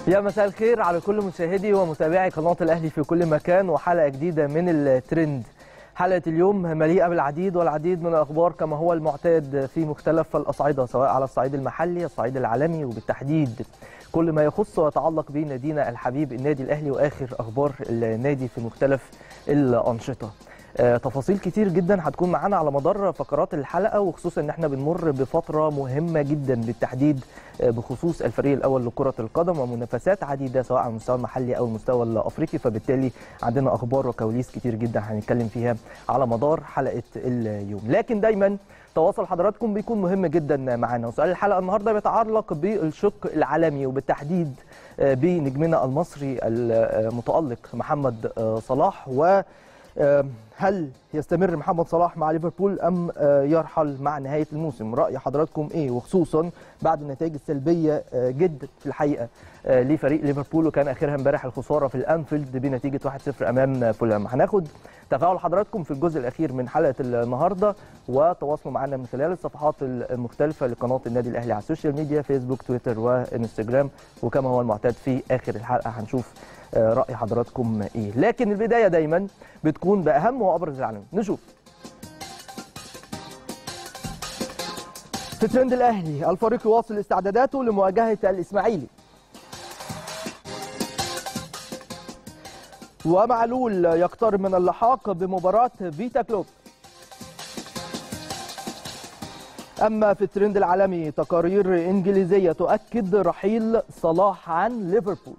يا مساء الخير على كل مشاهدي ومتابعي قناة الأهلي في كل مكان وحلقة جديدة من الترند حلقة اليوم مليئة بالعديد والعديد من الأخبار كما هو المعتاد في مختلف الأصعدة سواء على الصعيد المحلي الصعيد العالمي وبالتحديد كل ما يخص ويتعلق بنادينا الحبيب النادي الأهلي وآخر أخبار النادي في مختلف الأنشطة آه، تفاصيل كتير جدا هتكون معانا على مدار فقرات الحلقه وخصوصا ان احنا بنمر بفتره مهمه جدا بالتحديد آه، بخصوص الفريق الاول لكره القدم ومنافسات عديده سواء على المستوى المحلي او المستوى الافريقي فبالتالي عندنا اخبار وكواليس كتير جدا هنتكلم فيها على مدار حلقه اليوم لكن دايما تواصل حضراتكم بيكون مهم جدا معانا وسؤال الحلقه النهارده بيتعلق بالشق العالمي وبالتحديد آه، بنجمنا المصري المتالق محمد آه، صلاح و آه، هل يستمر محمد صلاح مع ليفربول ام آه، يرحل مع نهايه الموسم راي حضراتكم ايه وخصوصا بعد النتائج السلبيه آه، جدا في الحقيقه آه، لفريق ليفربول وكان اخرها امبارح الخساره في الانفيلد بنتيجه 1-0 امام فولهام هناخد تفاعل حضراتكم في الجزء الاخير من حلقه النهارده وتواصلوا معنا من خلال الصفحات المختلفه لقناه النادي الاهلي على السوشيال ميديا فيسبوك تويتر وانستجرام وكما هو المعتاد في اخر الحلقه هنشوف آه، راي حضراتكم ايه لكن البدايه دايما بتكون باهم وابرز العناوين نشوف في ترند الاهلي الفريق يواصل استعداداته لمواجهه الاسماعيلي ومعلول يقترب من اللحاق بمباراه فيتا كلوب اما في الترند العالمي تقارير انجليزيه تؤكد رحيل صلاح عن ليفربول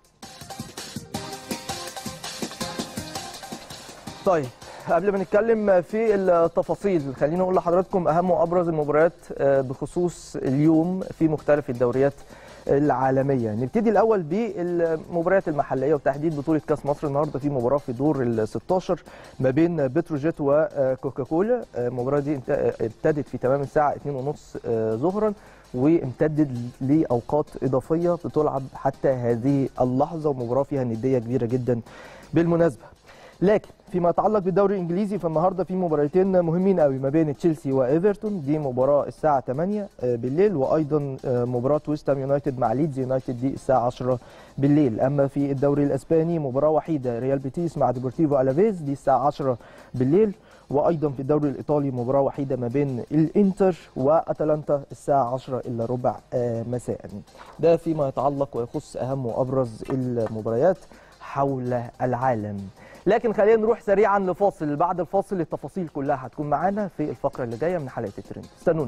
طيب قبل ما نتكلم في التفاصيل خلينا نقول لحضراتكم اهم وابرز المباريات آه، بخصوص اليوم في مختلف الدوريات العالميه نبتدي الاول بالمباريات المحليه وتحديد بطوله كاس مصر النهارده في مباراه في دور ال 16 ما بين بتروجيت وكوكاكولا آه، المباراه دي انت- آه، ابتدت في تمام الساعه 2:30 آه، ظهرا وامتدت لاوقات اضافيه بتلعب حتى هذه اللحظه ومباراه فيها نديه كبيره جدا بالمناسبه لكن فيما يتعلق بالدوري الانجليزي فالنهارده في مباراتين مهمين قوي ما بين تشيلسي وايفرتون دي مباراه الساعه 8 بالليل وايضا آه، مباراه ويست هام يونايتد مع ليدز يونايتد دي الساعه 10 بالليل اما في الدوري الاسباني مباراه وحيده ريال بيتيس مع ديبورتيفو الافيز دي الساعه 10 بالليل وايضا في الدوري الايطالي مباراه وحيده ما بين الانتر واتلانتا الساعه 10 الا ربع آه، مساء ده فيما يتعلق ويخص اهم وابرز المباريات حول العالم لكن خلينا نروح سريعا لفاصل بعد الفاصل التفاصيل كلها هتكون معانا في الفقره اللي جايه من حلقه الترند استنونا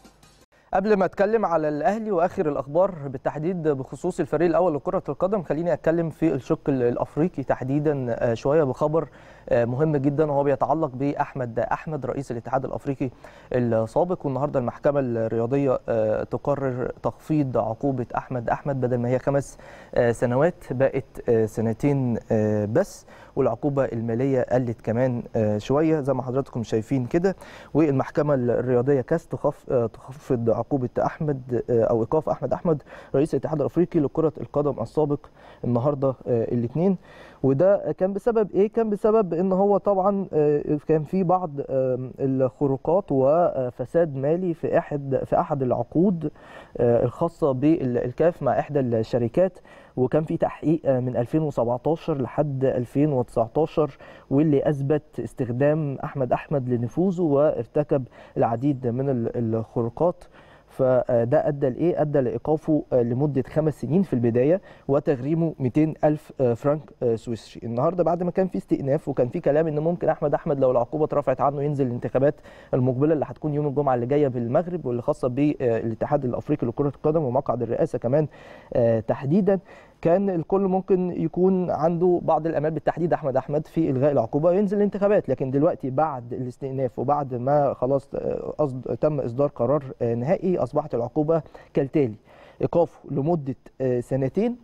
قبل ما اتكلم على الاهلي واخر الاخبار بالتحديد بخصوص الفريق الاول لكره القدم خليني اتكلم في الشق الافريقي تحديدا آه، شويه بخبر آه، مهم جدا وهو بيتعلق باحمد احمد رئيس الاتحاد الافريقي السابق والنهارده المحكمه الرياضيه آه، تقرر تخفيض عقوبه احمد احمد بدل ما هي خمس آه، سنوات بقت آه، سنتين آه، بس والعقوبه الماليه قلت كمان آه، شويه زي ما حضراتكم شايفين كده والمحكمه الرياضيه كاس تخف آه، تخفض عقوبه احمد آه، او ايقاف احمد احمد رئيس الاتحاد الافريقي لكره القدم السابق النهارده الاثنين وده كان بسبب ايه كان بسبب ان هو طبعا آه، كان في بعض آه، الخروقات وفساد مالي في احد في احد العقود آه، الخاصه بالكاف مع احدى الشركات وكان في تحقيق آه، من 2017 لحد 2019 واللي اثبت استخدام احمد احمد لنفوذه وارتكب العديد من ال- الخروقات فده ادى لايه؟ ادى لايقافه آه، لمده خمس سنين في البدايه وتغريمه 200 الف آه، فرنك آه، سويسري. النهارده بعد ما كان في استئناف وكان في كلام ان ممكن احمد احمد لو العقوبه اترفعت عنه ينزل الانتخابات المقبله اللي هتكون يوم الجمعه اللي جايه بالمغرب واللي خاصه بالاتحاد الافريقي لكره القدم ومقعد الرئاسه كمان آه، تحديدا كان الكل ممكن يكون عنده بعض الامال بالتحديد احمد احمد في الغاء العقوبه وينزل الانتخابات لكن دلوقتي بعد الاستئناف وبعد ما خلاص آه، قصد تم اصدار قرار آه، نهائي اصبحت العقوبه كالتالي ايقافه لمده آه، سنتين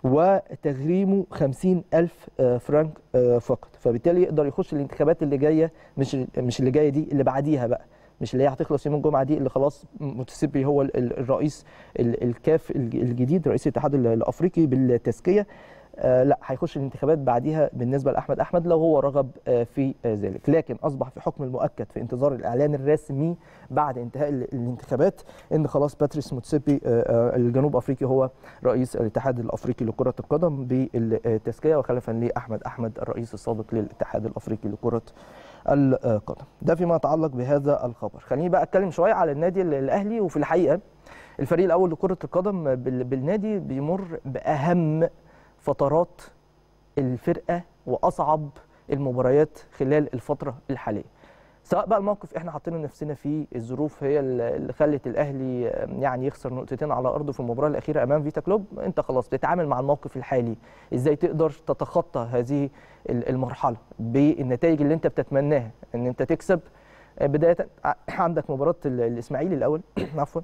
وتغريمه 50 ألف آه، فرنك آه، فقط فبالتالي يقدر يخش الانتخابات اللي جايه مش مش اللي جايه دي اللي بعديها بقى مش اللي هي هتخلص يوم الجمعه دي اللي خلاص متسبي هو ال- ال- الرئيس ال- الكاف الج- الجديد رئيس الاتحاد ال- الافريقي بالتزكيه آه لا هيخش الانتخابات بعديها بالنسبه لاحمد احمد لو هو رغب آه في آه ذلك لكن اصبح في حكم المؤكد في انتظار الاعلان الرسمي بعد انتهاء الانتخابات ان خلاص باتريس موتسيبي الجنوب افريقي هو رئيس الاتحاد الافريقي لكره القدم بالتزكيه وخلفا لاحمد احمد الرئيس السابق للاتحاد الافريقي لكره القدم ده فيما يتعلق بهذا الخبر خليني بقى اتكلم شويه على النادي الاهلي وفي الحقيقه الفريق الاول لكره القدم بالنادي بيمر باهم فترات الفرقه واصعب المباريات خلال الفتره الحاليه سواء بقى الموقف احنا حاطين نفسنا فيه الظروف هي اللي خلت الاهلي يعني يخسر نقطتين على ارضه في المباراه الاخيره امام فيتا كلوب انت خلاص بتتعامل مع الموقف الحالي ازاي تقدر تتخطى هذه المرحله بالنتائج اللي انت بتتمناها ان انت تكسب بدايه عندك مباراه الاسماعيلي الاول عفوا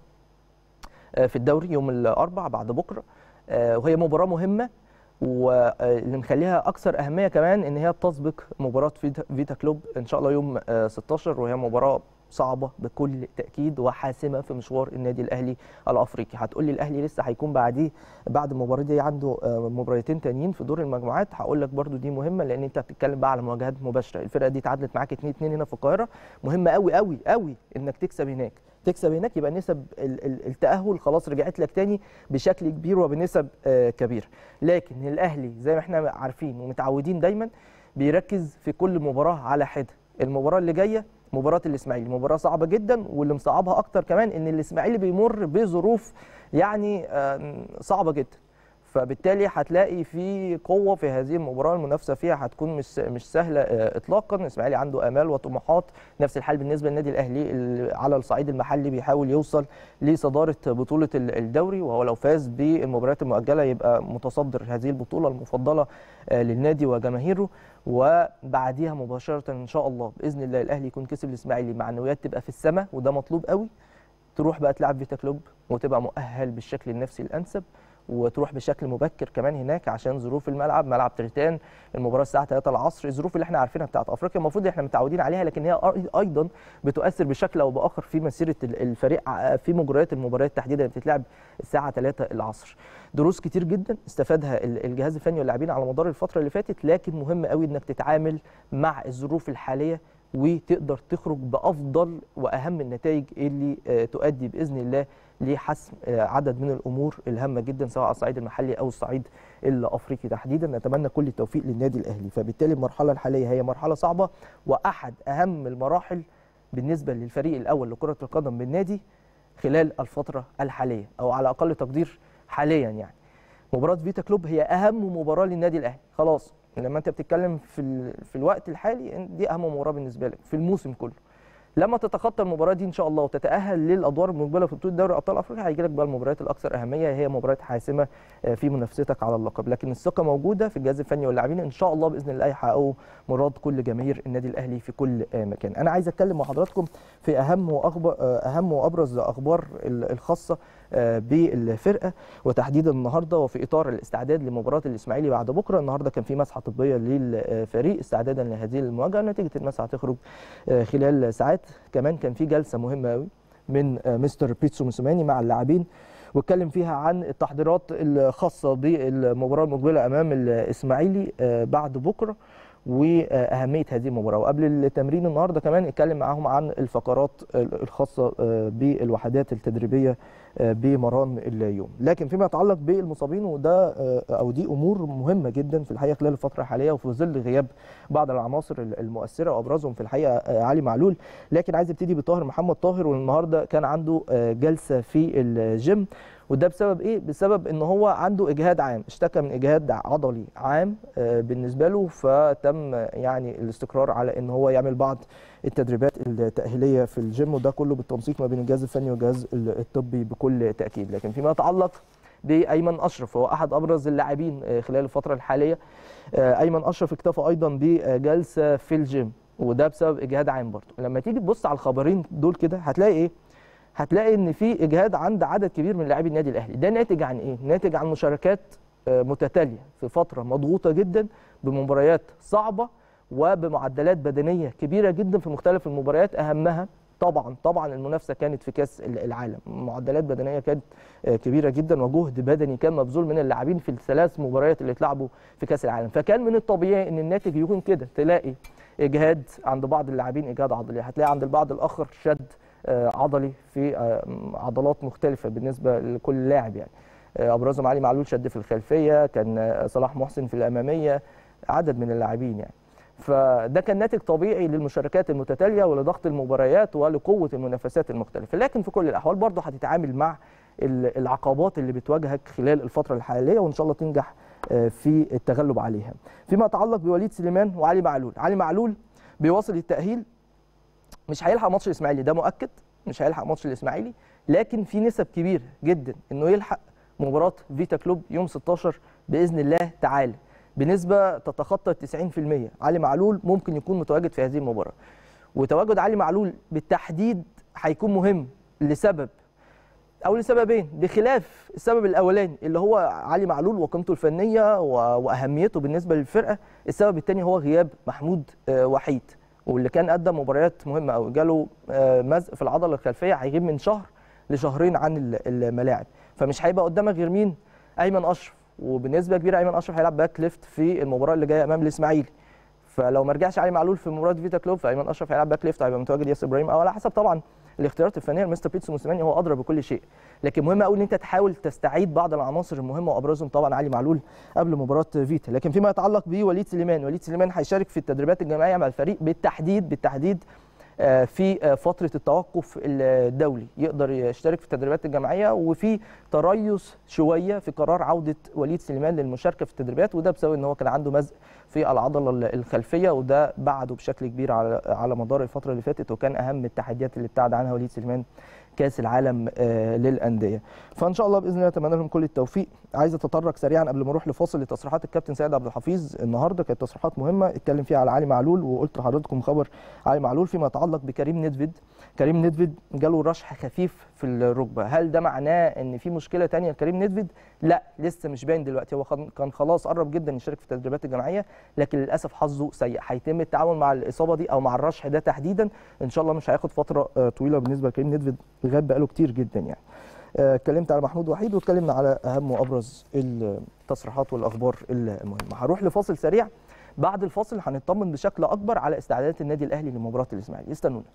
في الدوري يوم الاربعاء بعد بكره وهي مباراه مهمه واللي مخليها اكثر اهميه كمان ان هي بتسبق مباراه فيتا كلوب ان شاء الله يوم 16 وهي مباراه صعبه بكل تاكيد وحاسمه في مشوار النادي الاهلي الافريقي هتقول لي الاهلي لسه هيكون بعديه بعد المباراه دي عنده مباراتين تانيين في دور المجموعات هقول لك برده دي مهمه لان انت بتتكلم بقى على مواجهات مباشره الفرقه دي تعادلت معاك 2 2 هنا في القاهره مهمه قوي قوي قوي انك تكسب هناك تكسب هناك يبقى نسب التاهل خلاص رجعت لك تاني بشكل كبير وبنسب كبيره لكن الاهلي زي ما احنا عارفين ومتعودين دايما بيركز في كل مباراه على حده المباراه اللي جايه مباراه الاسماعيلي مباراه صعبه جدا واللي مصعبها اكتر كمان ان الاسماعيلي بيمر بظروف يعني صعبه جدا فبالتالي هتلاقي في قوه في هذه المباراه المنافسه فيها هتكون مش مش سهله اطلاقا الاسماعيلي عنده امال وطموحات نفس الحال بالنسبه للنادي الاهلي على الصعيد المحلي بيحاول يوصل لصداره بطوله الدوري وهو لو فاز بالمباريات المؤجله يبقى متصدر هذه البطوله المفضله للنادي وجماهيره وبعديها مباشره ان شاء الله باذن الله الاهلي يكون كسب الاسماعيلي معنويات تبقى في السماء وده مطلوب قوي تروح بقى تلعب فيتا كلوب وتبقى مؤهل بالشكل النفسي الانسب وتروح بشكل مبكر كمان هناك عشان ظروف الملعب ملعب تريتان المباراه الساعه 3 العصر الظروف اللي احنا عارفينها بتاعت افريقيا المفروض احنا متعودين عليها لكن هي ايضا بتؤثر بشكل او باخر في مسيره الفريق في مجريات المباريات تحديدا اللي بتتلعب الساعه 3 العصر دروس كتير جدا استفادها الجهاز الفني واللاعبين على مدار الفتره اللي فاتت لكن مهم قوي انك تتعامل مع الظروف الحاليه وتقدر تخرج بافضل واهم النتائج اللي تؤدي باذن الله لحسم عدد من الامور الهامه جدا سواء على الصعيد المحلي او الصعيد الافريقي تحديدا نتمنى كل التوفيق للنادي الاهلي فبالتالي المرحله الحاليه هي مرحله صعبه واحد اهم المراحل بالنسبه للفريق الاول لكره القدم بالنادي خلال الفتره الحاليه او على اقل تقدير حاليا يعني مباراه فيتا كلوب هي اهم مباراه للنادي الاهلي خلاص لما انت بتتكلم في في الوقت الحالي دي اهم مباراه بالنسبه لك في الموسم كله لما تتخطى المباراه دي ان شاء الله وتتاهل للادوار المقبله في بطوله دوري ابطال افريقيا هيجي لك بقى المباريات الاكثر اهميه هي مباريات حاسمه في منافستك على اللقب لكن الثقه موجوده في الجهاز الفني واللاعبين ان شاء الله باذن الله يحققوا مراد كل جماهير النادي الاهلي في كل مكان انا عايز اتكلم مع حضراتكم في اهم واخبار اهم وابرز اخبار الخاصه بالفرقه وتحديدا النهارده وفي اطار الاستعداد لمباراه الاسماعيلي بعد بكره النهارده كان في مسحه طبيه للفريق استعدادا لهذه المواجهه نتيجه المسحه هتخرج خلال ساعات كمان كان في جلسه مهمه قوي من مستر بيتسو موسيماني مع اللاعبين واتكلم فيها عن التحضيرات الخاصه بالمباراه المقبله امام الاسماعيلي بعد بكره واهميه هذه المباراه وقبل التمرين النهارده كمان اتكلم معاهم عن الفقرات الخاصه بالوحدات التدريبيه بمران اليوم لكن فيما يتعلق بالمصابين وده او دي امور مهمه جدا في الحقيقه خلال الفتره الحاليه وفي ظل غياب بعض العناصر المؤثره وابرزهم في الحقيقه علي معلول لكن عايز ابتدي بطاهر محمد طاهر والنهارده كان عنده جلسه في الجيم وده بسبب ايه بسبب ان هو عنده اجهاد عام اشتكى من اجهاد عضلي عام بالنسبه له فتم يعني الاستقرار على ان هو يعمل بعض التدريبات التاهيليه في الجيم وده كله بالتنسيق ما بين الجهاز الفني والجهاز الطبي بكل تاكيد لكن فيما يتعلق بايمن اشرف هو احد ابرز اللاعبين خلال الفتره الحاليه ايمن اشرف اكتفى ايضا بجلسه في الجيم وده بسبب اجهاد عام برضه لما تيجي تبص على الخبرين دول كده هتلاقي ايه هتلاقي ان في اجهاد عند عدد كبير من لاعبي النادي الاهلي ده ناتج عن ايه ناتج عن مشاركات متتاليه في فتره مضغوطه جدا بمباريات صعبه وبمعدلات بدنيه كبيره جدا في مختلف المباريات اهمها طبعا طبعا المنافسه كانت في كاس العالم معدلات بدنيه كانت كبيره جدا وجهد بدني كان مبذول من اللاعبين في الثلاث مباريات اللي اتلعبوا في كاس العالم فكان من الطبيعي ان الناتج يكون كده تلاقي اجهاد عند بعض اللاعبين اجهاد عضلي هتلاقي عند البعض الاخر شد عضلي في عضلات مختلفه بالنسبه لكل لاعب يعني ابرزهم علي معلول شد في الخلفيه كان صلاح محسن في الاماميه عدد من اللاعبين يعني فده كان ناتج طبيعي للمشاركات المتتاليه ولضغط المباريات ولقوه المنافسات المختلفه لكن في كل الاحوال برضه هتتعامل مع العقبات اللي بتواجهك خلال الفتره الحاليه وان شاء الله تنجح في التغلب عليها فيما يتعلق بوليد سليمان وعلي معلول علي معلول بيواصل التاهيل مش هيلحق ماتش الاسماعيلي ده مؤكد مش هيلحق ماتش الاسماعيلي لكن في نسب كبيره جدا انه يلحق مباراه فيتا كلوب يوم 16 باذن الله تعالى بنسبه تتخطى 90% علي معلول ممكن يكون متواجد في هذه المباراه وتواجد علي معلول بالتحديد هيكون مهم لسبب او لسببين بخلاف السبب الاولاني اللي هو علي معلول وقيمته الفنيه واهميته بالنسبه للفرقه السبب الثاني هو غياب محمود وحيد واللي كان قدم مباريات مهمه قوي جاله مزق في العضله الخلفيه هيغيب من شهر لشهرين عن الملاعب فمش هيبقى قدامك غير مين ايمن اشرف وبنسبه كبيره ايمن اشرف هيلعب باك ليفت في المباراه اللي جايه امام الاسماعيلي فلو ما رجعش علي معلول في مباراه فيتا كلوب فايمن اشرف هيلعب باك ليفت هيبقى متواجد ياسر ابراهيم او على حسب طبعا الاختيارات الفنيه لمستر بيتسو موسيماني هو ادرى بكل شيء لكن مهم قوي ان انت تحاول تستعيد بعض العناصر المهمه وابرزهم طبعا علي معلول قبل مباراه فيتا لكن فيما يتعلق بوليد سليمان وليد سليمان هيشارك في التدريبات الجماعيه مع الفريق بالتحديد بالتحديد في فتره التوقف الدولي يقدر يشترك في التدريبات الجماعيه وفي تريث شويه في قرار عوده وليد سليمان للمشاركه في التدريبات وده بسبب ان هو كان عنده مزق في العضله الخلفيه وده بعده بشكل كبير على على مدار الفتره اللي فاتت وكان اهم التحديات اللي ابتعد عنها وليد سليمان كاس العالم للانديه فان شاء الله باذن الله اتمنى لهم كل التوفيق عايز اتطرق سريعا قبل ما اروح لفاصل لتصريحات الكابتن سيد عبد الحفيظ النهارده كانت تصريحات مهمه اتكلم فيها على علي معلول وقلت لحضراتكم خبر علي معلول فيما يتعلق بكريم نيدفيد كريم نيدفيد جاله رشح خفيف في الركبه هل ده معناه ان في مشكله ثانيه لكريم نيدفيد لا لسه مش باين دلوقتي هو كان خلاص قرب جدا يشارك في التدريبات الجماعيه لكن للاسف حظه سيء هيتم التعامل مع الاصابه دي او مع الرشح ده تحديدا ان شاء الله مش هياخد فتره طويله بالنسبه لكريم نيدفيد غاب بقاله كتير جدا يعني اتكلمت على محمود وحيد واتكلمنا على اهم وابرز التصريحات والاخبار المهمه هروح لفاصل سريع بعد الفاصل هنطمن بشكل اكبر على استعدادات النادي الاهلي لمباراه الاسماعيلي استنونا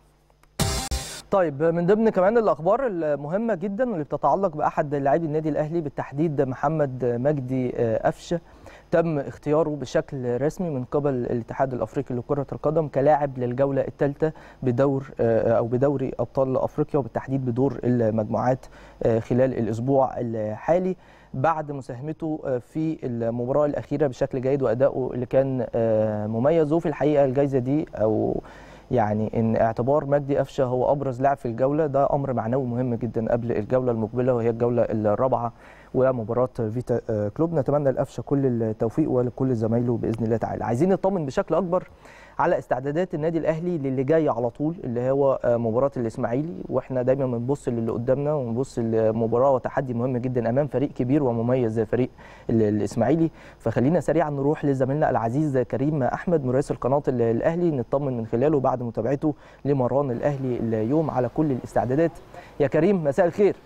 طيب من ضمن كمان الاخبار المهمه جدا واللي بتتعلق باحد لاعبي النادي الاهلي بالتحديد محمد مجدي قفشه تم اختياره بشكل رسمي من قبل الاتحاد الافريقي لكره القدم كلاعب للجوله الثالثه بدور او بدوري ابطال افريقيا وبالتحديد بدور المجموعات خلال الاسبوع الحالي بعد مساهمته في المباراه الاخيره بشكل جيد وادائه اللي كان مميز وفي الحقيقه الجائزه دي او يعني ان اعتبار مجدي قفشه هو ابرز لاعب في الجوله ده امر معنوي مهم جدا قبل الجوله المقبله وهي الجوله الرابعه ومباراه فيتا كلوب نتمنى لقفشه كل التوفيق ولكل زمايله باذن الله تعالى عايزين نطمن بشكل اكبر على استعدادات النادي الاهلي للي جاي على طول اللي هو مباراه الاسماعيلي واحنا دايما بنبص للي قدامنا ونبص لمباراه وتحدي مهم جدا امام فريق كبير ومميز زي فريق الاسماعيلي فخلينا سريعا نروح لزميلنا العزيز كريم احمد مراسل قناه الاهلي نطمن من خلاله بعد متابعته لمران الاهلي اليوم على كل الاستعدادات يا كريم مساء الخير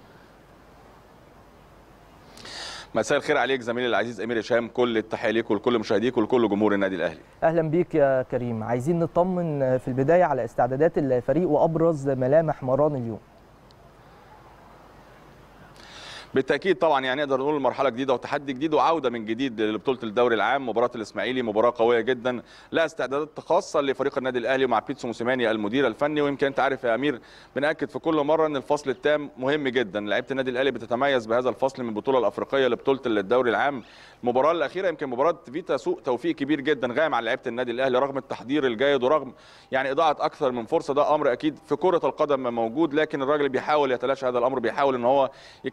مساء الخير عليك زميلي العزيز امير هشام كل التحيه ليك ولكل مشاهديك ولكل جمهور النادي الاهلي اهلا بيك يا كريم عايزين نطمن في البدايه على استعدادات الفريق وابرز ملامح مران اليوم بالتاكيد طبعا يعني نقدر نقول مرحله جديده وتحدي جديد وعوده من جديد لبطوله الدوري العام مباراه الاسماعيلي مباراه قويه جدا لها استعدادات خاصه لفريق النادي الاهلي ومع بيتسو موسيماني المدير الفني ويمكن انت عارف يا امير بناكد في كل مره ان الفصل التام مهم جدا لعيبه النادي الاهلي بتتميز بهذا الفصل من البطوله الافريقيه لبطوله الدوري العام المباراه الاخيره يمكن مباراه فيتا سوء توفيق كبير جدا غايم على لعيبه النادي الاهلي رغم التحضير الجيد ورغم يعني اضاعه اكثر من فرصه ده امر اكيد في كره القدم موجود لكن الراجل بيحاول يتلاشى هذا الامر بيحاول ان هو يتكلم مع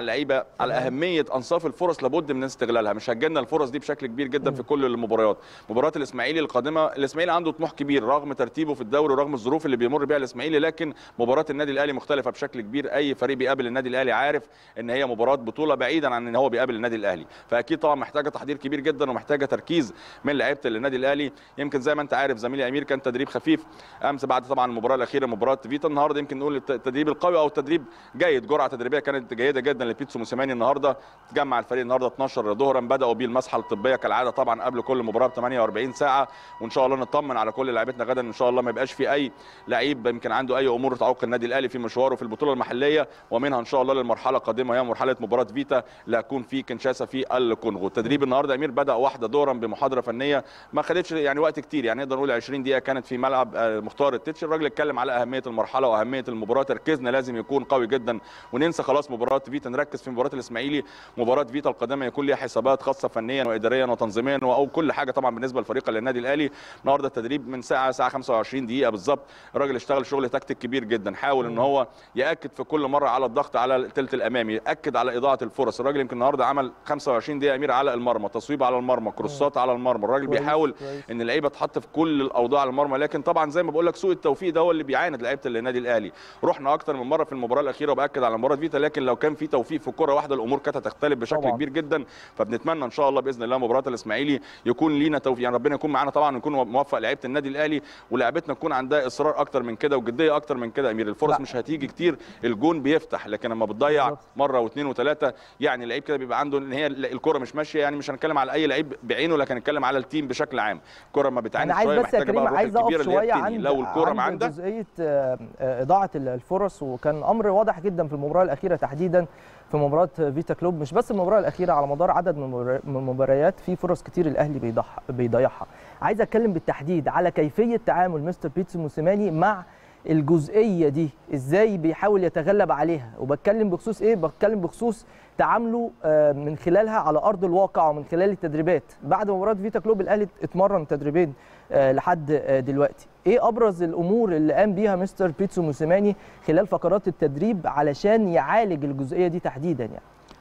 اللعيبه على اهميه انصاف الفرص لابد من استغلالها مش هتجيلنا الفرص دي بشكل كبير جدا في كل المباريات مباراه الاسماعيلي القادمه الاسماعيلي عنده طموح كبير رغم ترتيبه في الدوري ورغم الظروف اللي بيمر بها الاسماعيلي لكن مباراه النادي الاهلي مختلفه بشكل كبير اي فريق بيقابل النادي الاهلي عارف ان هي مباراه بطوله بعيدا عن ان هو بيقابل النادي الاهلي فاكيد طبعا محتاجه تحضير كبير جدا ومحتاجه تركيز من لعيبه النادي الاهلي يمكن زي ما انت عارف زميلي امير كان تدريب خفيف امس بعد طبعا المباراه الاخيره مباراه فيتا النهارده يمكن نقول التدريب القوي او التدريب جيد جرعه تدريبيه كانت جيده جدا لبيتسو موسيماني النهارده تجمع الفريق النهارده 12 ظهرا بداوا بيه المسحه الطبيه كالعاده طبعا قبل كل مباراه ب 48 ساعه وان شاء الله نطمن على كل لعيبتنا غدا ان شاء الله ما يبقاش في اي لعيب يمكن عنده اي امور تعوق النادي الاهلي في مشواره في البطوله المحليه ومنها ان شاء الله للمرحله القادمه هي مرحله مباراه فيتا اللي هتكون في كنشاسا في الكونغو التدريب النهارده امير بدا واحده ظهرا بمحاضره فنيه ما خدتش يعني وقت كتير يعني نقدر نقول 20 دقيقه كانت في ملعب مختار التتش الراجل اتكلم على اهميه المرحله واهميه المباراه تركيزنا لازم يكون قوي جدا وننسى خلاص مباراه فيتا نركز في مباراه الاسماعيلي مباراه فيتا القادمه يكون ليها حسابات خاصه فنيا واداريا وتنظيميا او كل حاجه طبعا بالنسبه لفريق النادي الاهلي النهارده التدريب من ساعه ساعه 25 دقيقه بالظبط الراجل اشتغل شغل تكتيك كبير جدا حاول ان هو ياكد في كل مره على الضغط على الثلث الامامي ياكد على اضاعه الفرص الراجل يمكن النهارده عمل 25 دقيقه امير على المرمى تصويب على المرمى كروسات على المرمى الراجل بيحاول ان اللعيبه تحط في كل الاوضاع على المرمى لكن طبعا زي ما بقول لك سوء التوفيق ده هو اللي بيعاند لعيبه النادي الاهلي رحنا اكتر من مره في المباراه الاخيره وباكد على مباراه فيتا لكن لو كان في توفيق في كره واحده الامور كانت هتختلف بشكل طبعا. كبير جدا فبنتمنى ان شاء الله باذن الله مباراه الاسماعيلي يكون لينا توفيق يعني ربنا يكون معانا طبعا يكون موفق لعيبه النادي الاهلي ولاعيبتنا تكون عندها اصرار اكتر من كده وجديه اكتر من كده امير الفرص لا. مش هتيجي كتير الجون بيفتح لكن لما بتضيع مره واثنين وثلاثه يعني اللعيب كده بيبقى عنده ان هي الكره مش ماشيه يعني مش هنتكلم على اي لعيب بعينه لكن هنتكلم على التيم بشكل عام الكره ما بتعاني شويه محتاجه بقى الروح الكبيره اللي هي عند لو الكره ما عندك جزئيه اضاعه الفرص وكان امر واضح جدا في المباراه الاخيره تحديدا في مباراه فيتا كلوب مش بس المباراه الاخيره على مدار عدد من المباريات في فرص كتير الاهلي بيضيعها عايز اتكلم بالتحديد على كيفيه تعامل مستر بيتسو موسيماني مع الجزئيه دي ازاي بيحاول يتغلب عليها وبتكلم بخصوص ايه بتكلم بخصوص تعامله من خلالها على ارض الواقع ومن خلال التدريبات بعد مباراه فيتا كلوب الاهلي اتمرن تدريبين لحد دلوقتي ايه ابرز الامور اللي قام بيها مستر بيتسو موسيماني خلال فقرات التدريب علشان يعالج الجزئيه دي تحديدا يعني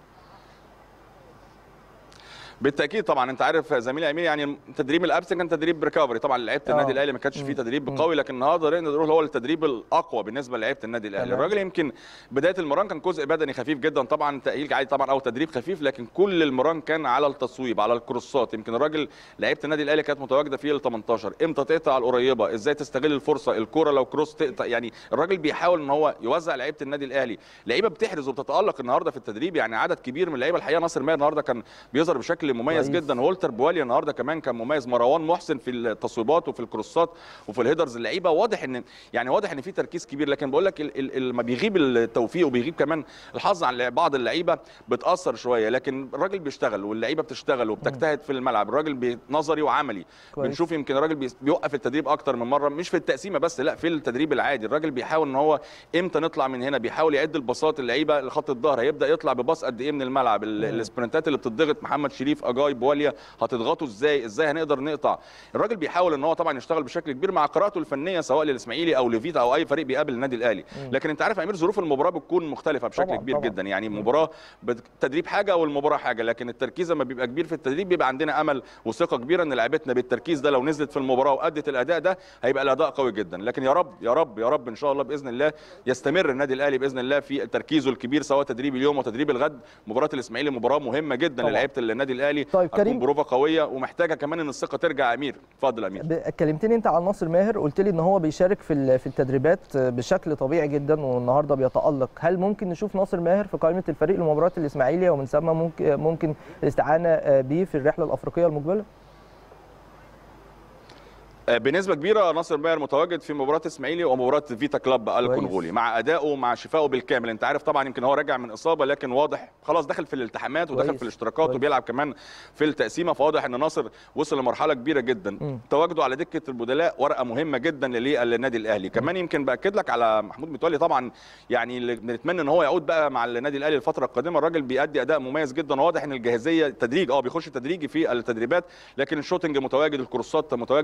بالتاكيد طبعا انت عارف زميلي امير يعني تدريب الابس كان تدريب ريكفري طبعا لعيبه النادي الاهلي ما كانش فيه تدريب قوي لكن النهارده نقدر نقول هو التدريب الاقوى بالنسبه لعيبه النادي الاهلي الراجل يمكن بدايه المران كان جزء بدني خفيف جدا طبعا تاهيل عادي طبعا او تدريب خفيف لكن كل المران كان على التصويب على الكروسات يمكن الراجل لعيبه النادي الاهلي كانت متواجده في ال 18 امتى تقطع القريبه ازاي تستغل الفرصه الكوره لو كروس تقطع يعني الراجل بيحاول ان هو يوزع لعيبه النادي الاهلي لعيبه بتحرز وبتتالق النهارده في التدريب يعني عدد كبير من اللعيبه الحقيقه ناصر ماهر النهارده كان بيظهر بشكل مميز جدا والتر بواليا النهارده كمان كان مميز مروان محسن في التصويبات وفي الكروسات وفي الهيدرز اللعيبه واضح ان يعني واضح ان في تركيز كبير لكن بقول لك لما بيغيب التوفيق وبيغيب كمان الحظ عن بعض اللعيبه بتاثر شويه لكن الراجل بيشتغل واللعيبه بتشتغل وبتجتهد في الملعب الراجل نظري وعملي كويس. بنشوف يمكن الراجل بيوقف التدريب اكتر من مره مش في التقسيمه بس لا في التدريب العادي الراجل بيحاول ان هو امتى نطلع من هنا بيحاول يعد الباصات اللعيبه لخط الظهر هيبدا يطلع بباص قد ايه من الملعب السبرنتات اللي بتضغط محمد شريف اجاي بواليا هتضغطوا ازاي ازاي هنقدر نقطع الراجل بيحاول ان هو طبعا يشتغل بشكل كبير مع قراءته الفنيه سواء للاسماعيلي او لفيتا او اي فريق بيقابل النادي الاهلي لكن انت عارف يا امير ظروف المباراه بتكون مختلفه بشكل طبعًا كبير طبعًا. جدا يعني المباراه التدريب حاجه والمباراه حاجه لكن التركيز لما بيبقى كبير في التدريب بيبقى عندنا امل وثقه كبيره ان لعيبتنا بالتركيز ده لو نزلت في المباراه وادت الاداء ده هيبقى الاداء قوي جدا لكن يا رب يا رب يا رب ان شاء الله باذن الله يستمر النادي الاهلي باذن الله في تركيزه الكبير سواء تدريب اليوم وتدريب الغد مباراه الاسماعيلي مباراه مهمه جدا للعيبه النادي الاهلي طيب كريم بروفه قويه ومحتاجه كمان ان الثقه ترجع امير اتفضل امير كلمتني انت عن ناصر ماهر قلت لي ان هو بيشارك في في التدريبات بشكل طبيعي جدا والنهارده بيتالق هل ممكن نشوف ناصر ماهر في قائمه الفريق لمباراه الاسماعيلي ومن ثم ممكن ممكن الاستعانه به في الرحله الافريقيه المقبله بنسبه كبيره ناصر ماهر متواجد في مباراه اسماعيلي ومباراه فيتا كلاب الكونغولي مع ادائه مع شفائه بالكامل انت عارف طبعا يمكن هو راجع من اصابه لكن واضح خلاص دخل في الالتحامات ودخل كويس. في الاشتراكات كويس. وبيلعب كمان في التقسيمه فواضح ان ناصر وصل لمرحله كبيره جدا م. تواجده على دكه البدلاء ورقه مهمه جدا للنادي الاهلي كمان يمكن باكد لك على محمود متولي طبعا يعني اللي بنتمنى ان هو يعود بقى مع النادي الاهلي الفتره القادمه الراجل بيأدي اداء مميز جدا واضح ان الجاهزيه تدريج اه بيخش تدريجي في التدريبات لكن الشوتنج متواجد الكروسات متواجد الالتحامات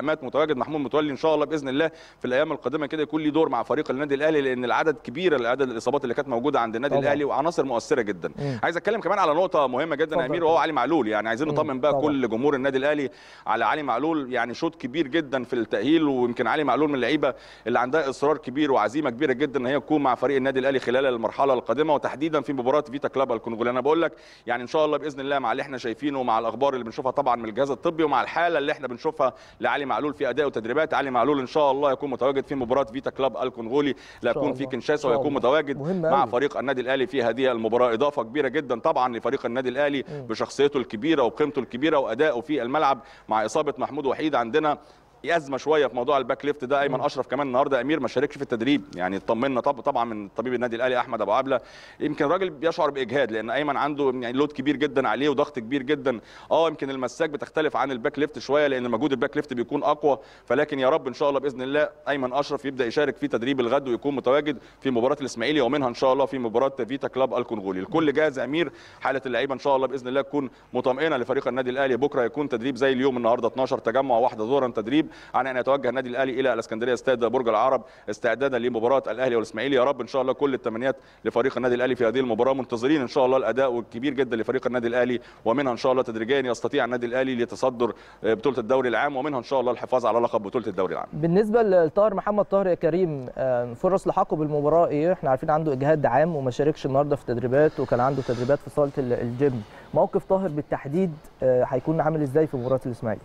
الدعامات متواجد محمود متولي ان شاء الله باذن الله في الايام القادمه كده يكون ليه دور مع فريق النادي الاهلي لان العدد كبير عدد الاصابات اللي كانت موجوده عند النادي طبعاً. الاهلي وعناصر مؤثره جدا مم. عايز اتكلم كمان على نقطه مهمه جدا يا اتفضل. امير وهو علي معلول يعني عايزين مم. نطمن بقى طبعاً. كل جمهور النادي الاهلي على علي معلول يعني شوط كبير جدا في التاهيل ويمكن علي معلول من اللعيبه اللي عندها اصرار كبير وعزيمه كبيره جدا ان هي تكون مع فريق النادي الاهلي خلال المرحله القادمه وتحديدا في مباراه فيتا كلاب الكونغولي انا بقول لك يعني ان شاء الله باذن الله مع اللي احنا شايفينه ومع الاخبار اللي بنشوفها طبعا من الجهاز الطبي ومع الحاله اللي احنا بنشوفها لعلي معلول في اداء وتدريبات علي معلول ان شاء الله يكون متواجد في مباراه فيتا كلاب الكونغولي لا شاء يكون في الله. كنشاسا إن شاء ويكون الله. متواجد مهم مع أوي. فريق النادي الاهلي في هذه المباراه اضافه كبيره جدا طبعا لفريق النادي الاهلي بشخصيته الكبيره وقيمته الكبيره وادائه في الملعب مع اصابه محمود وحيد عندنا ازمه شويه في موضوع الباك ليفت ده ايمن اشرف كمان النهارده امير ما شاركش في التدريب يعني اطمنا طب طبعا من طبيب النادي الاهلي احمد ابو عبله يمكن الراجل بيشعر باجهاد لان ايمن عنده يعني لود كبير جدا عليه وضغط كبير جدا اه يمكن المساك بتختلف عن الباك ليفت شويه لان مجهود الباك ليفت بيكون اقوى فلكن يا رب ان شاء الله باذن الله ايمن اشرف يبدا يشارك في تدريب الغد ويكون متواجد في مباراه الاسماعيلي ومنها ان شاء الله في مباراه فيتا كلاب الكونغولي الكل جاهز يا امير حاله اللعيبه ان شاء الله باذن الله تكون مطمئنه لفريق النادي الاهلي بكره يكون تدريب زي اليوم النهارده 12 تجمع واحده ظهرا تدريب عن ان يتوجه النادي الاهلي الى الاسكندريه استاد برج العرب استعدادا لمباراه الاهلي والاسماعيلي يا رب ان شاء الله كل التمنيات لفريق النادي الاهلي في هذه المباراه منتظرين ان شاء الله الاداء الكبير جدا لفريق النادي الاهلي ومنها ان شاء الله تدريجيا يستطيع النادي الاهلي لتصدر بطوله الدوري العام ومنها ان شاء الله الحفاظ على لقب بطوله الدوري العام بالنسبه لطاهر محمد طاهر يا كريم آه، فرص لحاقه بالمباراه ايه احنا عارفين عنده اجهاد عام وما شاركش النهارده في تدريبات وكان عنده تدريبات في صاله ال- الجيم موقف طاهر بالتحديد آه، هيكون عامل ازاي في مباراه الاسماعيلي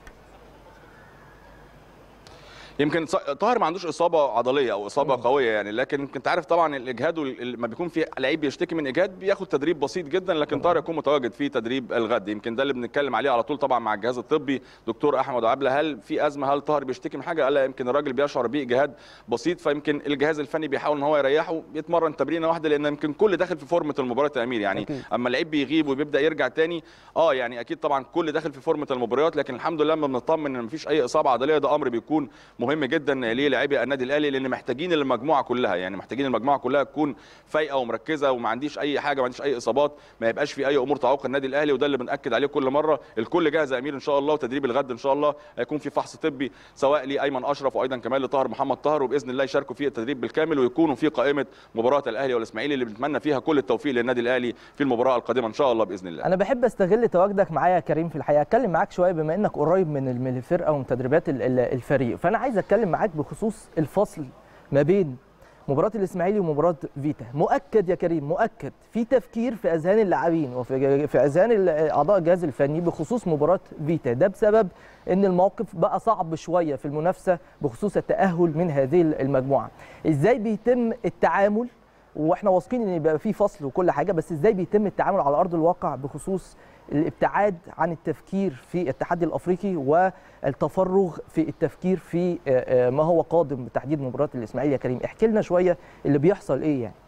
يمكن ص- طاهر ما عندوش اصابه عضليه او اصابه قويه يعني لكن يمكن انت عارف طبعا الاجهاد وال- لما بيكون في لعيب بيشتكي من اجهاد بياخد تدريب بسيط جدا لكن طاهر يكون متواجد في تدريب الغد يمكن ده اللي بنتكلم عليه على طول طبعا مع الجهاز الطبي دكتور احمد عبله هل في ازمه هل طاهر بيشتكي من حاجه قال لا يمكن الراجل بيشعر باجهاد بسيط فيمكن الجهاز الفني بيحاول ان هو يريحه يتمرن تمرينه واحده لان يمكن كل داخل في فورمه المباراه يا امير يعني أكيد. اما اللعيب بيغيب وبيبدا يرجع تاني اه يعني اكيد طبعا كل داخل في فورمه المباريات لكن الحمد لله لما بنطمن ان مفيش اي اصابه عضليه ده امر بيكون مهم جدا للاعبي النادي الاهلي لان محتاجين المجموعه كلها يعني محتاجين المجموعه كلها تكون فايقه ومركزه وما عنديش اي حاجه ما عنديش اي اصابات ما يبقاش في اي امور تعوق النادي الاهلي وده اللي بناكد عليه كل مره الكل جاهز يا امير ان شاء الله وتدريب الغد ان شاء الله هيكون في فحص طبي سواء لايمن اشرف وايضا كمان لطاهر محمد طاهر وباذن الله يشاركوا في التدريب بالكامل ويكونوا في قائمه مباراه الاهلي والاسماعيلي اللي بنتمنى فيها كل التوفيق للنادي الاهلي في المباراه القادمه ان شاء الله باذن الله انا بحب استغل تواجدك معايا يا كريم في الحقيقه اتكلم معاك شويه بما انك قريب من ال- من الفرقه ومن تدريبات ال- ال- الفريق فانا عايز اتكلم معاك بخصوص الفصل ما بين مباراة الإسماعيلي ومباراة فيتا، مؤكد يا كريم مؤكد في تفكير في أذهان اللاعبين وفي في أذهان ال- أعضاء الجهاز الفني بخصوص مباراة فيتا، ده بسبب إن الموقف بقى صعب شوية في المنافسة بخصوص التأهل من هذه المجموعة. إزاي بيتم التعامل واحنا واثقين ان يبقى في فصل وكل حاجه بس ازاي بيتم التعامل على ارض الواقع بخصوص الابتعاد عن التفكير في التحدي الافريقي والتفرغ في التفكير في آه، آه، ما هو قادم بتحديد مباراه الاسماعيلي يا كريم احكي لنا شويه اللي بيحصل ايه يعني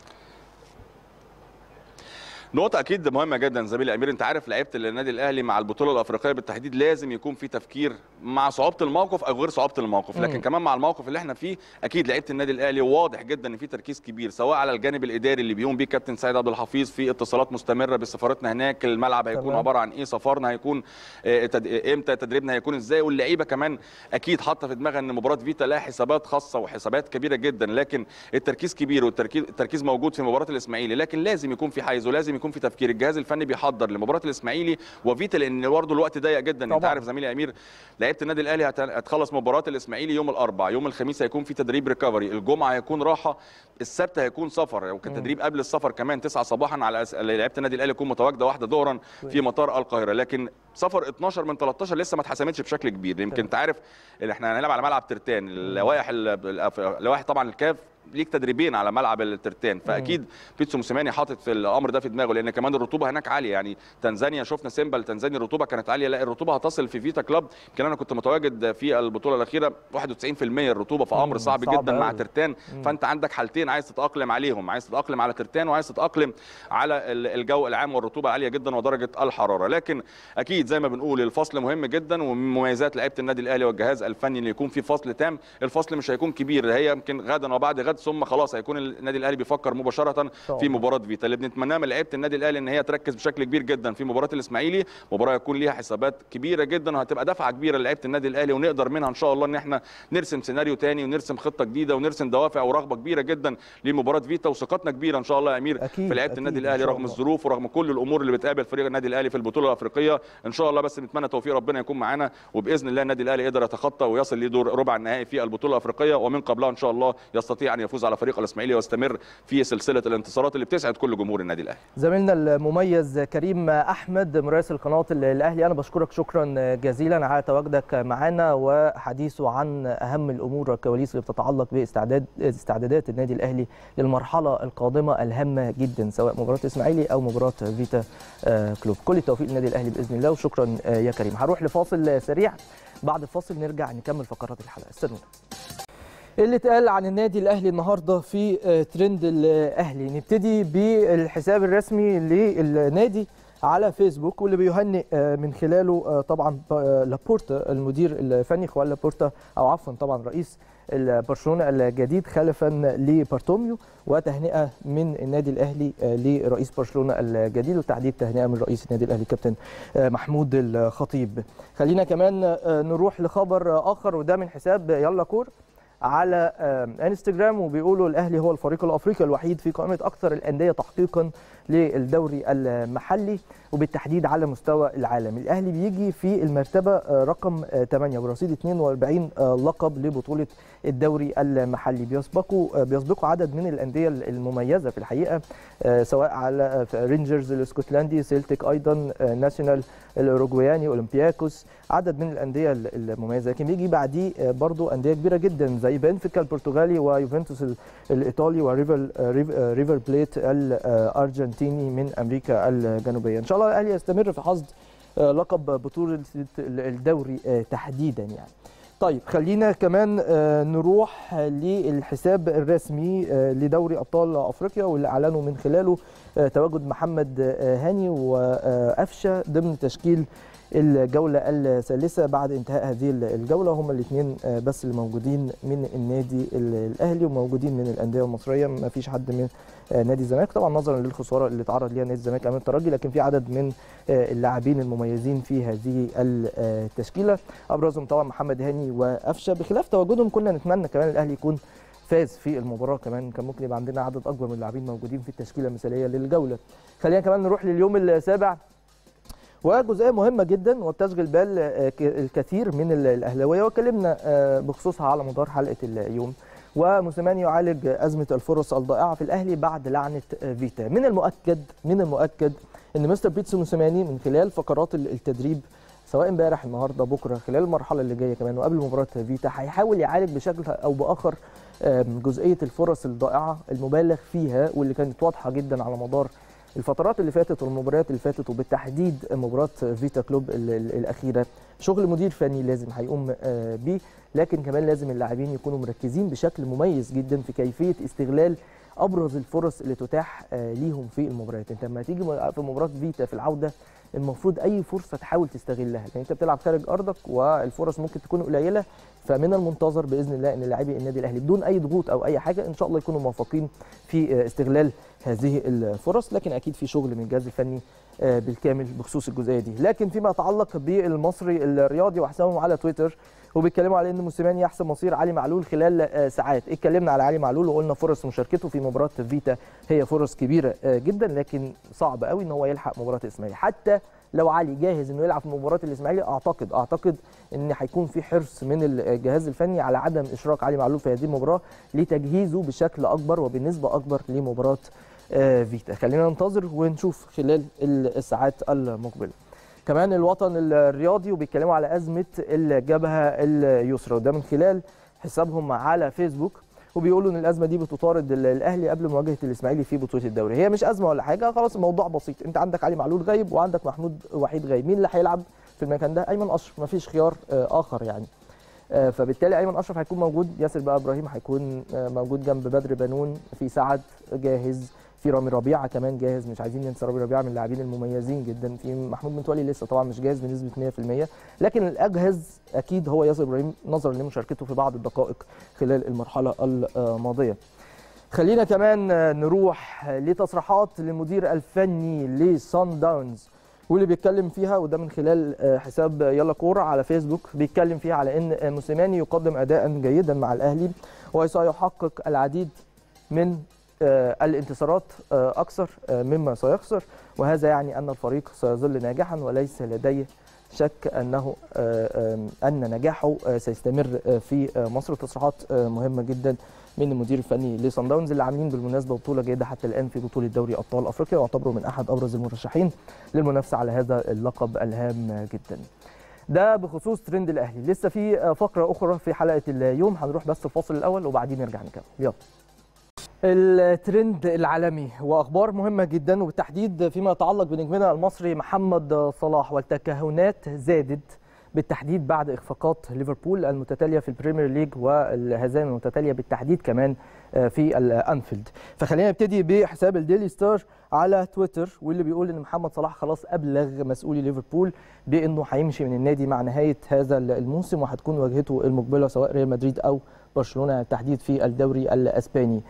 نقطة أكيد مهمة جدا زميلي أمير أنت عارف لعيبة النادي الأهلي مع البطولة الأفريقية بالتحديد لازم يكون في تفكير مع صعوبة الموقف أو غير صعوبة الموقف لكن مم. كمان مع الموقف اللي احنا فيه أكيد لعيبة النادي الأهلي واضح جدا إن في تركيز كبير سواء على الجانب الإداري اللي بيقوم بيه كابتن سيد عبد الحفيظ في اتصالات مستمرة بسفارتنا هناك الملعب هيكون تمام. عبارة عن إيه سفرنا هيكون آه، تد... إمتى تدريبنا هيكون إزاي واللعيبة كمان أكيد حاطة في دماغها إن مباراة فيتا لها حسابات خاصة وحسابات كبيرة جدا لكن التركيز كبير والتركيز التركيز موجود في مباراة الإسماعيلي لكن لازم يكون في حيز ولازم يكون في تفكير الجهاز الفني بيحضر لمباراة الإسماعيلي وفيتا لأن برضه الوقت ضيق جدا أنت طبعاً. عارف زميلي يا أمير لعيبه النادي الاهلي هت- هتخلص مباراه الاسماعيلي يوم الاربعاء يوم الخميس هيكون في تدريب ريكفري الجمعه هيكون راحه السبت هيكون سفر وكان تدريب قبل السفر كمان 9 صباحا على أس... لعيبه النادي الاهلي تكون متواجده واحده ظهرا في مطار القاهره لكن سفر 12 من 13 لسه ما اتحسمتش بشكل كبير يمكن انت عارف ان احنا هنلعب على ملعب ترتان اللوائح ال- اللوائح طبعا الكاف ليك تدريبين على ملعب الترتان فاكيد بيتسو موسيماني حاطط في الامر ده في دماغه لان كمان الرطوبه هناك عاليه يعني تنزانيا شفنا سيمبا تنزانيا الرطوبه كانت عاليه لا الرطوبه هتصل في فيتا كلاب يمكن انا كنت متواجد في البطوله الاخيره 91% الرطوبه فامر مم، صعب, صعب جدا مع أوي. ترتان فانت عندك حالتين عايز تتاقلم عليهم عايز تتاقلم على ترتان وعايز تتاقلم على ال- الجو العام والرطوبه عاليه جدا ودرجه الحراره لكن اكيد زي ما بنقول الفصل مهم جدا ومن مميزات لعيبه النادي الاهلي والجهاز الفني ان يكون في فصل تام الفصل مش هيكون كبير هي يمكن غدا وبعد غد ثم خلاص هيكون النادي الاهلي بيفكر مباشره في مباراه فيتا اللي بنتمناه من لعيبه النادي الاهلي ان هي تركز بشكل كبير جدا في مباراه الاسماعيلي مباراه يكون ليها حسابات كبيره جدا وهتبقى دفعه كبيره لعيبه النادي الاهلي ونقدر منها ان شاء الله ان احنا نرسم سيناريو تاني ونرسم خطه جديده ونرسم دوافع ورغبه كبيره جدا لمباراه فيتا وثقتنا كبيره ان شاء الله يا امير أكيد في لعيبه أكيد النادي إن الاهلي شاء رغم الله. الظروف ورغم كل الامور اللي بتقابل فريق النادي الاهلي في البطوله الافريقيه ان شاء الله بس نتمنى توفيق ربنا يكون معانا وباذن الله النادي الاهلي يقدر يتخطى ويصل لدور ربع النهائي في البطوله الافريقيه ومن قبلها ان شاء الله يستطيع ان يفوز على فريق الاسماعيلي ويستمر في سلسله الانتصارات اللي بتسعد كل جمهور النادي الاهلي زميلنا المميز كريم احمد مراسل قناه الاهلي انا بشكرك شكرا جزيلا على تواجدك معنا وحديثه عن اهم الامور والكواليس اللي بتتعلق باستعداد استعدادات النادي الاهلي للمرحله القادمه الهامه جدا سواء مباراه الاسماعيلي او مباراه فيتا آه، كلوب كل التوفيق للنادي الاهلي باذن الله وشكرا آه، يا كريم هروح لفاصل سريع بعد الفاصل نرجع نكمل فقرات الحلقه استنونا اللي اتقال عن النادي الاهلي النهارده في آه، ترند الاهلي نبتدي بالحساب الرسمي للنادي على فيسبوك واللي بيهنئ آه، من خلاله آه، طبعا آه، لابورتا المدير الفني خوان لابورتا او عفوا طبعا رئيس برشلونه الجديد خلفا لبارتوميو وتهنئه من النادي الاهلي آه، لرئيس برشلونه الجديد وتحديد تهنئه من رئيس النادي الاهلي كابتن آه، محمود الخطيب خلينا كمان آه، نروح لخبر آه، اخر وده من حساب يلا كور على آه، انستجرام وبيقولوا الاهلي هو الفريق الافريقي الوحيد في قائمه اكثر الانديه تحقيقا للدوري المحلي وبالتحديد على مستوى العالم الاهلي بيجي في المرتبه آه، رقم آه، 8 برصيد 42 آه، لقب لبطوله الدوري المحلي بيسبقوا آه، بيسبقوا عدد من الانديه المميزه في الحقيقه آه، سواء على آه، في رينجرز الاسكتلندي سيلتيك ايضا آه، ناسيونال الاوروجواياني اولمبياكوس عدد من الانديه المميزه لكن بيجي بعديه آه، برضو انديه كبيره جدا زي بنفيكا البرتغالي ويوفنتوس ال- الايطالي وريفر آه، ريف- آه، ريفر بليت الارجنتيني من امريكا الجنوبيه ان شاء الله الاهلي يستمر في حصد آه، لقب بطوله الدوري آه، تحديدا يعني طيب خلينا كمان آه، نروح للحساب الرسمي آه، لدوري ابطال افريقيا واللي اعلنوا من خلاله آه، تواجد محمد آه، هاني وقفشه ضمن تشكيل الجولة الثالثة بعد انتهاء هذه الجولة هم الاثنين بس اللي موجودين من النادي الأهلي وموجودين من الأندية المصرية ما فيش حد من آه، نادي الزمالك طبعا نظرا للخسارة اللي تعرض ليها نادي الزمالك أمام الترجي لكن في عدد من آه، اللاعبين المميزين في هذه التشكيلة أبرزهم طبعا محمد هاني وقفشة بخلاف تواجدهم كنا نتمنى كمان الأهلي يكون فاز في المباراة كمان كان ممكن يبقى عندنا عدد أكبر من اللاعبين موجودين في التشكيلة المثالية للجولة خلينا كمان نروح لليوم السابع وجزئيه مهمه جدا وبتشغل بال آه، ك- الكثير من ال- الاهلاويه وكلمنا آه، بخصوصها على مدار حلقه اليوم وموسيماني يعالج ازمه الفرص الضائعه في الاهلي بعد لعنه آه، فيتا من المؤكد من المؤكد ان مستر بيتسو موسيماني من خلال فقرات ال- التدريب سواء امبارح النهارده بكره خلال المرحله اللي جايه كمان وقبل مباراه فيتا هيحاول يعالج بشكل او باخر آم، جزئيه الفرص الضائعه المبالغ فيها واللي كانت واضحه جدا على مدار الفترات اللي فاتت والمباريات اللي فاتت وبالتحديد مباراه فيتا كلوب ال- ال- الاخيره شغل مدير فني لازم هيقوم آه، بيه لكن كمان لازم اللاعبين يكونوا مركزين بشكل مميز جدا في كيفيه استغلال ابرز الفرص اللي تتاح آه، ليهم في المباريات انت لما تيجي م- في مباراه فيتا في العوده المفروض اي فرصه تحاول تستغلها لان انت بتلعب خارج ارضك والفرص ممكن تكون قليله فمن المنتظر باذن الله ان لاعبي النادي الاهلي بدون اي ضغوط او اي حاجه ان شاء الله يكونوا موفقين في آه، استغلال هذه الفرص لكن اكيد في شغل من الجهاز الفني آه، بالكامل بخصوص الجزئيه دي لكن فيما يتعلق بالمصري الرياضي وحسابهم على تويتر وبيتكلموا على ان موسيماني يحسم مصير علي معلول خلال آه، ساعات اتكلمنا على علي معلول وقلنا فرص مشاركته في مباراه فيتا هي فرص كبيره آه، جدا لكن صعب قوي ان هو يلحق مباراه الاسماعيلي حتى لو علي جاهز انه يلعب في مباراه الاسماعيلي اعتقد اعتقد ان هيكون في حرص من الجهاز الفني على عدم اشراك علي معلول في هذه المباراه لتجهيزه بشكل اكبر وبنسبه اكبر لمباراه آه، فيتا خلينا ننتظر ونشوف خلال الساعات المقبله كمان الوطن الرياضي وبيتكلموا على ازمه الجبهه اليسرى وده من خلال حسابهم على فيسبوك وبيقولوا ان الازمه دي بتطارد ال- الاهلي قبل مواجهه الاسماعيلي في بطوله الدوري هي مش ازمه ولا حاجه خلاص الموضوع بسيط انت عندك علي معلول غايب وعندك محمود وحيد غايب مين اللي هيلعب في المكان ده ايمن اشرف مفيش خيار آه، اخر يعني آه، فبالتالي ايمن اشرف هيكون موجود ياسر بقى ابراهيم هيكون آه، موجود جنب بدر بنون في سعد جاهز في رامي ربيعه كمان جاهز مش عايزين ننسى رامي ربيعه من اللاعبين المميزين جدا في محمود متولي لسه طبعا مش جاهز بنسبه 100% لكن الاجهز اكيد هو ياسر ابراهيم نظرا لمشاركته في بعض الدقائق خلال المرحله الماضيه خلينا كمان نروح لتصريحات للمدير الفني لسان داونز واللي بيتكلم فيها وده من خلال حساب يلا كوره على فيسبوك بيتكلم فيها على ان موسيماني يقدم اداء جيدا مع الاهلي وسيحقق العديد من الانتصارات اكثر مما سيخسر وهذا يعني ان الفريق سيظل ناجحا وليس لديه شك انه ان نجاحه سيستمر في مصر تصريحات مهمه جدا من المدير الفني لصن داونز اللي عاملين بالمناسبه بطوله جيده حتى الان في بطوله دوري ابطال افريقيا واعتبروا من احد ابرز المرشحين للمنافسه على هذا اللقب الهام جدا. ده بخصوص ترند الاهلي لسه في فقره اخرى في حلقه اليوم هنروح بس الفاصل الاول وبعدين نرجع نكمل يلا الترند العالمي واخبار مهمه جدا وبالتحديد فيما يتعلق بنجمنا المصري محمد صلاح والتكهنات زادت بالتحديد بعد اخفاقات ليفربول المتتاليه في البريمير ليج والهزائم المتتاليه بالتحديد كمان في الانفيلد فخلينا نبتدي بحساب الديلي ستار على تويتر واللي بيقول ان محمد صلاح خلاص ابلغ مسؤولي ليفربول بانه هيمشي من النادي مع نهايه هذا الموسم وهتكون واجهته المقبله سواء ريال مدريد او برشلونه بالتحديد في الدوري الاسباني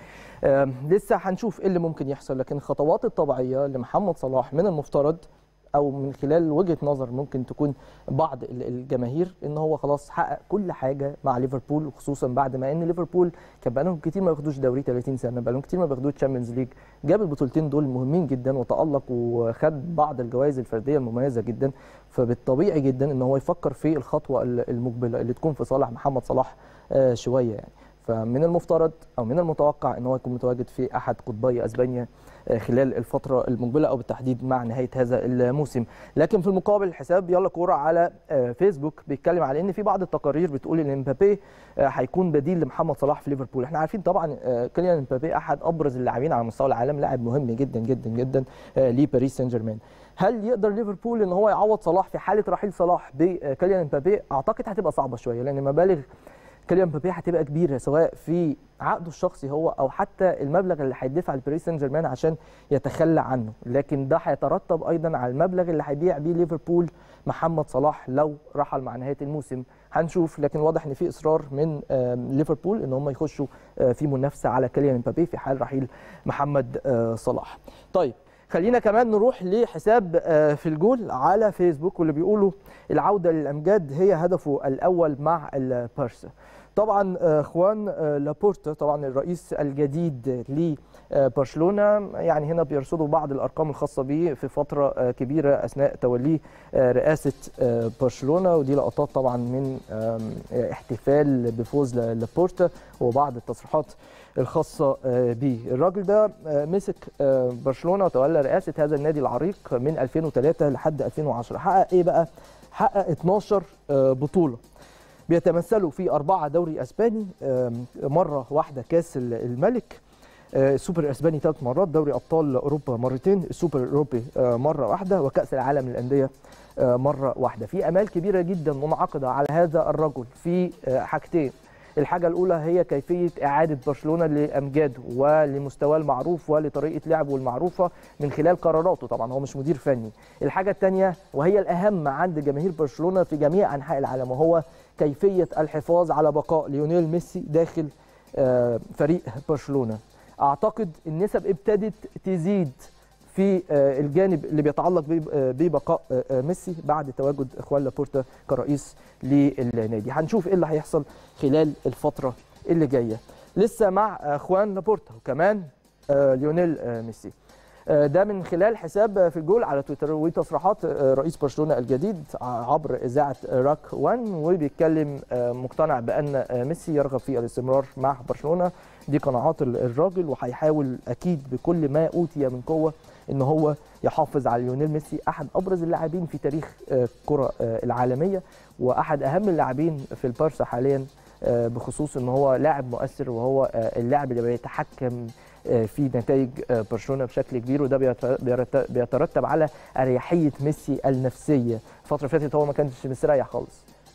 لسه هنشوف ايه اللي ممكن يحصل لكن الخطوات الطبيعيه لمحمد صلاح من المفترض او من خلال وجهه نظر ممكن تكون بعض الجماهير ان هو خلاص حقق كل حاجه مع ليفربول وخصوصا بعد ما ان ليفربول كان بقالهم كتير ما بياخدوش دوري 30 سنه بقالهم كتير ما بياخدوش تشامبيونز ليج جاب البطولتين دول مهمين جدا وتالق وخد بعض الجوائز الفرديه المميزه جدا فبالطبيعي جدا ان هو يفكر في الخطوه المقبله اللي تكون في صالح محمد صلاح شويه يعني فمن المفترض او من المتوقع ان هو يكون متواجد في احد قطبي اسبانيا خلال الفتره المقبله او بالتحديد مع نهايه هذا الموسم لكن في المقابل حساب يلا كوره على فيسبوك بيتكلم على ان في بعض التقارير بتقول ان امبابي هيكون بديل لمحمد صلاح في ليفربول احنا عارفين طبعا كيليان امبابي احد ابرز اللاعبين على مستوى العالم لاعب مهم جدا جدا جدا لباريس سان جيرمان هل يقدر ليفربول ان هو يعوض صلاح في حاله رحيل صلاح بكيليان امبابي اعتقد هتبقى صعبه شويه لان مبالغ كيليان مبابي هتبقى كبيره سواء في عقده الشخصي هو او حتى المبلغ اللي هيدفع لباريس سان جيرمان عشان يتخلى عنه لكن ده هيترتب ايضا على المبلغ اللي هيبيع بيه ليفربول محمد صلاح لو رحل مع نهايه الموسم هنشوف لكن واضح ان في اصرار من ليفربول ان هم يخشوا في منافسه على كيليان مبابي في حال رحيل محمد صلاح طيب خلينا كمان نروح لحساب في الجول على فيسبوك واللي بيقولوا العوده للامجاد هي هدفه الاول مع البارسا طبعا خوان لابورتا طبعا الرئيس الجديد لبرشلونه يعني هنا بيرصدوا بعض الارقام الخاصه به في فتره كبيره اثناء توليه رئاسه برشلونه ودي لقطات طبعا من احتفال بفوز لابورتا وبعض التصريحات الخاصه به الراجل ده مسك برشلونه وتولى رئاسه هذا النادي العريق من 2003 لحد 2010 حقق ايه بقى حقق 12 بطوله بيتمثلوا في أربعة دوري أسباني مرة واحدة كاس الملك السوبر الأسباني ثلاث مرات دوري أبطال أوروبا مرتين السوبر الأوروبي مرة واحدة وكأس العالم للأندية مرة واحدة في أمال كبيرة جدا منعقدة على هذا الرجل في حاجتين الحاجة الأولى هي كيفية إعادة برشلونة لأمجاده ولمستواه المعروف ولطريقة لعبه المعروفة من خلال قراراته طبعا هو مش مدير فني الحاجة الثانية وهي الأهم عند جماهير برشلونة في جميع أنحاء العالم وهو كيفية الحفاظ على بقاء ليونيل ميسي داخل فريق برشلونة أعتقد النسب ابتدت تزيد في الجانب اللي بيتعلق ببقاء ميسي بعد تواجد اخوان لابورتا كرئيس للنادي هنشوف ايه اللي هيحصل خلال الفتره اللي جايه لسه مع اخوان لابورتا وكمان ليونيل ميسي ده من خلال حساب في الجول على تويتر وتصريحات رئيس برشلونه الجديد عبر اذاعه راك 1 وبيتكلم مقتنع بان ميسي يرغب في الاستمرار مع برشلونه دي قناعات الراجل وهيحاول اكيد بكل ما اوتي من قوه ان هو يحافظ على ليونيل ميسي احد ابرز اللاعبين في تاريخ الكره العالميه واحد اهم اللاعبين في البارسا حاليا بخصوص ان هو لاعب مؤثر وهو اللاعب اللي بيتحكم في نتائج برشلونه بشكل كبير وده بيترتب على اريحيه ميسي النفسيه الفتره اللي فاتت هو ما كانش مستريح خالص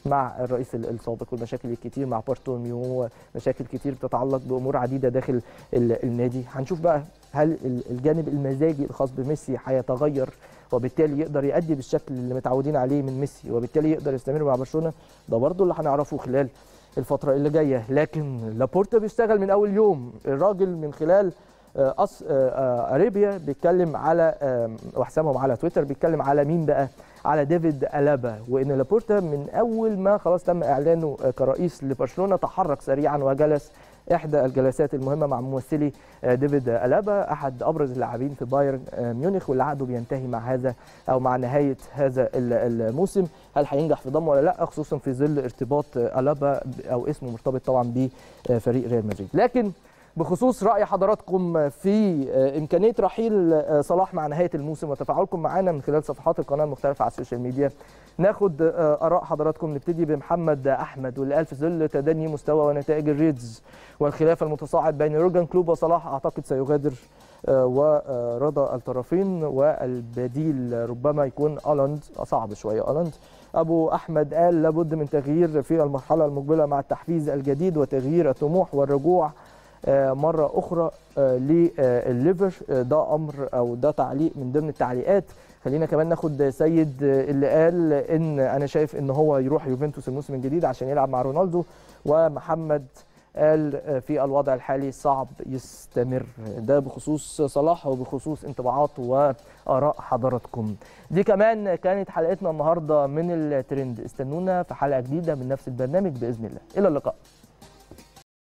مع الرئيس السابق والمشاكل الكتير مع بارتوميو مشاكل كتير بتتعلق بامور عديده داخل النادي هنشوف بقى هل الجانب المزاجي الخاص بميسي هيتغير وبالتالي يقدر يأدي بالشكل اللي متعودين عليه من ميسي وبالتالي يقدر يستمر مع برشلونه ده برضه اللي هنعرفه خلال الفتره اللي جايه لكن لابورتا بيشتغل من اول يوم الراجل من خلال أص... اريبيا بيتكلم على وحسابهم على تويتر بيتكلم على مين بقى على ديفيد الابا وان لابورتا من اول ما خلاص تم اعلانه كرئيس لبرشلونه تحرك سريعا وجلس احدى الجلسات المهمه مع ممثلي ديفيد الابا احد ابرز اللاعبين في بايرن ميونخ واللي عقده بينتهي مع هذا او مع نهايه هذا الموسم هل هينجح في ضمه ولا لا خصوصا في ظل ارتباط الابا او اسمه مرتبط طبعا بفريق ريال مدريد لكن بخصوص راي حضراتكم في امكانيه رحيل صلاح مع نهايه الموسم وتفاعلكم معنا من خلال صفحات القناه المختلفه على السوشيال ميديا ناخد اراء حضراتكم نبتدي بمحمد احمد واللي قال في ظل تدني مستوى ونتائج الريدز والخلاف المتصاعد بين يورجن كلوب وصلاح اعتقد سيغادر ورضا الطرفين والبديل ربما يكون الاند صعب شويه الاند ابو احمد قال لابد من تغيير في المرحله المقبله مع التحفيز الجديد وتغيير الطموح والرجوع مره اخرى لليفر ده امر او ده تعليق من ضمن التعليقات خلينا كمان ناخد سيد اللي قال ان انا شايف ان هو يروح يوفنتوس الموسم الجديد عشان يلعب مع رونالدو ومحمد قال في الوضع الحالي صعب يستمر ده بخصوص صلاح وبخصوص انطباعات واراء حضراتكم دي كمان كانت حلقتنا النهارده من الترند استنونا في حلقه جديده من نفس البرنامج باذن الله الى اللقاء